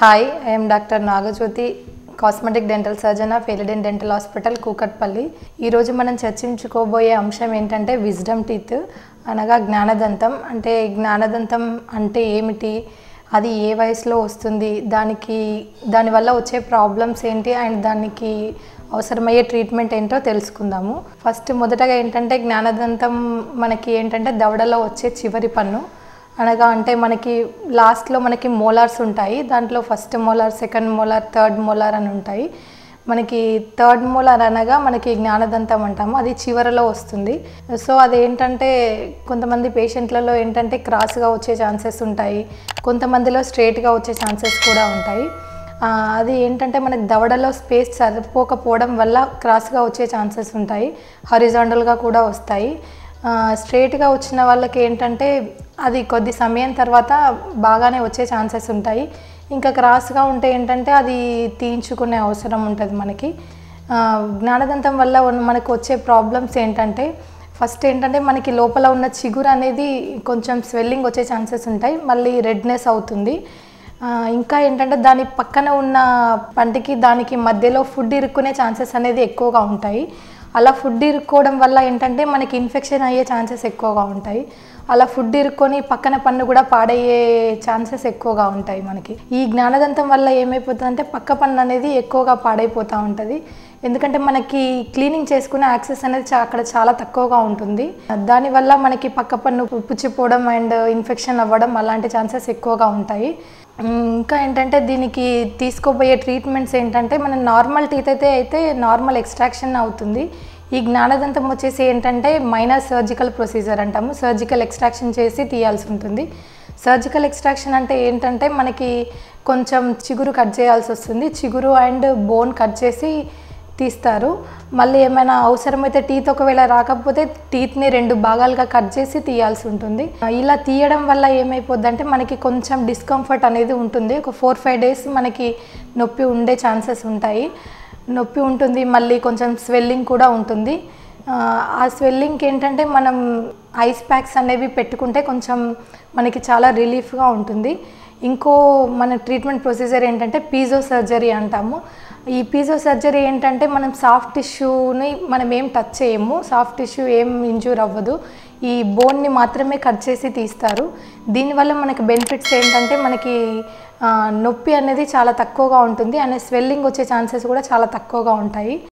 hi I'm doctor Nagajyothi cosmetic dental surgeon of Eliden dental hospital Kukatpally ఈరోజు మనం చర్చించుకోబోయే అంశం ఏంటంటే విజ్డమ్ టీత్ అనగా జ్ఞానదంతం అంటే జ్ఞానదంతం అంటే ఏమిటి అది ఏ వయసులో వస్తుంది దానికి దానివల్ల వచ్చే ప్రాబ్లమ్స్ ఏంటి అండ్ దానికి అవసరమయ్యే ట్రీట్మెంట్ ఏంటో తెలుసుకుందాము ఫస్ట్ మొదటగా ఏంటంటే జ్ఞానదంతం మనకి ఏంటంటే దవడలో వచ్చే చివరి పన్ను అనగా అంటే మనకి లాస్ట్లో మనకి మోలార్స్ ఉంటాయి దాంట్లో first molar second molar third molar అని ఉంటాయి మనకి థర్డ్ మోలార్ అనగా మనకి జ్ఞానదంతం అంటాము అది చివరలో వస్తుంది సో అది ఏంటంటే కొంతమంది పేషెంట్లలో ఏంటంటే క్రాస్గా వచ్చే ఛాన్సెస్ ఉంటాయి కొంతమందిలో స్ట్రేట్గా వచ్చే ఛాన్సెస్ కూడా ఉంటాయి ఆ, అది ఏంటంటే మనకి దవడలో స్పేస్ సరిపోకపోవడం వల్ల క్రాస్గా వచ్చే ఛాన్సెస్ ఉంటాయి హరిజాండల్గా కూడా వస్తాయి స్ట్రేట్గా వచ్చిన వాళ్ళకి ఏంటంటే అది కొద్ది సమయం తర్వాత బాగానే వచ్చే ఛాన్సెస్ ఉంటాయి ఇంకా క్రాస్గా ఉంటే ఏంటంటే అది తీయించుకునే అవసరం ఉంటుంది మనకి ఆ, జ్ఞానదంతం వల్ల ఉన్న- మనకు వచ్చే ప్రాబ్లమ్స్ ఏంటంటే ఫస్ట్ ఏంటంటే మనకి లోపల ఉన్న చిగురు అనేది కొంచెం స్వెల్లింగ్ వచ్చే ఛాన్సెస్ ఉంటాయి మళ్ళీ రెడ్నెస్ అవుతుంది ఆ, ఇంకా ఏంటంటే దాని పక్కన ఉన్న పంటికి దానికి మధ్యలో ఫుడ్ ఇరుక్కునే ఛాన్సెస్ అనేది ఎక్కువగా ఉంటాయి అలా ఫుడ్ ఇరుక్కోవడం వల్ల ఏంటంటే మనకి ఇన్ఫెక్షన్ అయ్యే ఛాన్సెస్ ఎక్కువగా ఉంటాయి అలా ఫుడ్ ఇరుక్కొని పక్కన పన్ను కూడా పాడయ్యే ఛాన్సెస్ ఎక్కువగా ఉంటాయి మనకి ఈ జ్ఞానదంతం వల్ల ఏమైపోతుందంటే పక్క పన్ను అనేది ఎక్కువగా పాడైపోతూ ఉంటుంది ఎందుకంటే మనకి క్లీనింగ్ చేసుకునే యాక్సెస్ అనేది చా- అక్కడ చాలా తక్కువగా ఉంటుంది దానివల్ల మనకి పక్క పన్ను పు- పుచ్చిపోవడం అండ్ ఇన్ఫెక్షన్ అవ్వడం అలాంటి ఛాన్సెస్ ఎక్కువగా ఉంటాయి ఉమ్, ఇంకా ఏంటంటే దీనికి తీసుకోబోయే ట్రీట్మెంట్స్ ఏంటంటే మన నార్మల్ టీత్ అయితే అయితే నార్మల్ ఎక్స్ట్రాక్షన్ అవుతుంది ఈ జ్ఞానదంతం వచ్చేసి ఏంటంటే మైనర్ సర్జికల్ ప్రొసీజర్ అంటాము సర్జికల్ ఎక్స్ట్రాక్షన్ చేసి తీయాల్సి ఉంటుంది సర్జికల్ ఎక్స్ట్రాక్షన్ అంటే ఏంటంటే మనకి కొంచెం చిగురు కట్ చేయాల్సి వస్తుంది చిగురు అండ్ బోన్ కట్ చేసి తీస్తారు మళ్ళీ ఏమైనా అవసరమైతే టీత్ ఒకవేళ రాకపోతే టీత్ని రెండు భాగాలుగా కట్ చేసి తీయాల్సి ఉంటుంది ఇలా తీయడం వల్ల ఏమైపోద్ది అంటే మనకి కొంచెం డిస్కంఫర్ట్ అనేది ఉంటుంది ఒక ఫోర్ ఫైవ్ డేస్ మనకి నొప్పి ఉండే ఛాన్సెస్ ఉంటాయి నొప్పి ఉంటుంది మళ్ళీ కొంచెం స్వెల్లింగ్ కూడా ఉంటుంది ఆ, ఆ స్వెల్లింగ్కి ఏంటంటే మనం ఐస్ ప్యాక్స్ అనేవి పెట్టుకుంటే కొంచెం మనకి చాలా రిలీఫ్గా ఉంటుంది ఇంకో మన ట్రీట్మెంట్ ప్రొసీజర్ ఏంటంటే పీజో సర్జరీ అంటాము ఈ పీజో సర్జరీ ఏంటంటే మనం సాఫ్ట్ టిష్యూని మనం ఏం టచ్ చేయము సాఫ్ట్ టిష్యూ ఏం ఇంజూర్ అవ్వదు ఈ బోన్ని మాత్రమే కట్ చేసి తీస్తారు దీనివల్ల మనకి బెనిఫిట్స్ ఏంటంటే మనకి ఆ, నొప్పి అనేది చాలా తక్కువగా ఉంటుంది అనే స్వెల్లింగ్ వచ్చే ఛాన్సెస్ కూడా చాలా తక్కువగా ఉంటాయి